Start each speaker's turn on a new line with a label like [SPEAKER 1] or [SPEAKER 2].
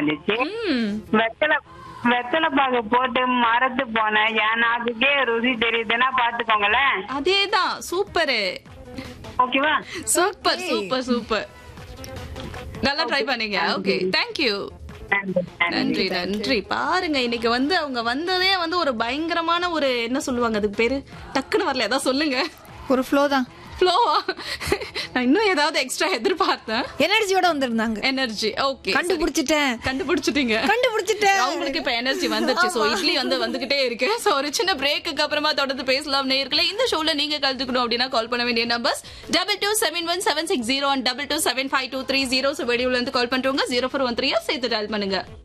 [SPEAKER 1] வந்துச்சு
[SPEAKER 2] ம்
[SPEAKER 1] வெத்தலை வெத்தலை பாக்கு போட்டு மறந்து போனேன் என் நாக்குக்கே ருசி தெரியுதுன்னா பாத்துக்கோங்களேன்
[SPEAKER 2] அதேதான் சூப்பரு
[SPEAKER 1] ஓகேவா
[SPEAKER 2] சூப்பர் சூப்பர் சூப்பர் நல்லா ட்ரை பண்ணீங்க ஓகே தேங்க்யூ
[SPEAKER 1] நன்றி
[SPEAKER 2] நன்றி நன்றி பாருங்க இன்னைக்கு வந்து அவங்க வந்ததே வந்து ஒரு பயங்கரமான ஒரு என்ன சொல்லுவாங்க அதுக்கு பேரு டக்குன்னு வரல ஏதாவது சொல்லுங்க
[SPEAKER 3] ஒரு ஃப்ளோ தான்
[SPEAKER 2] ஃப்ளோவா நான் இன்னும் ஏதாவது எக்ஸ்ட்ரா எதிர்பார்த்தேன்
[SPEAKER 3] எனர்ஜியோட வந்திருந்தாங்க
[SPEAKER 2] எனர்ஜி ஓகே
[SPEAKER 3] கண்டுபிடிச்சிட்டேன்
[SPEAKER 2] கண்டுபிடிச்சிட்டீங்க
[SPEAKER 3] கண்டுபிடிச்சிட்டேன்
[SPEAKER 2] அவங்களுக்கு இப்ப எனர்ஜி வந்துச்சு சோ இட்லி வந்து வந்துகிட்டே இருக்கு சோ ஒரு சின்ன பிரேக்குக்கு அப்புறமா தொடர்ந்து பேசலாம் நேர்களே இந்த ஷோல நீங்க கலந்துக்கணும் அப்படின்னா கால் பண்ண வேண்டிய numbers double two seven one seven six zero double two seven five two three zero so வெளியூர்ல இருந்து கால் பண்றவங்க ஜீரோ ஃபோர் ஒன் த்ரீ சேர்த்து டயல் பண்ணுங்க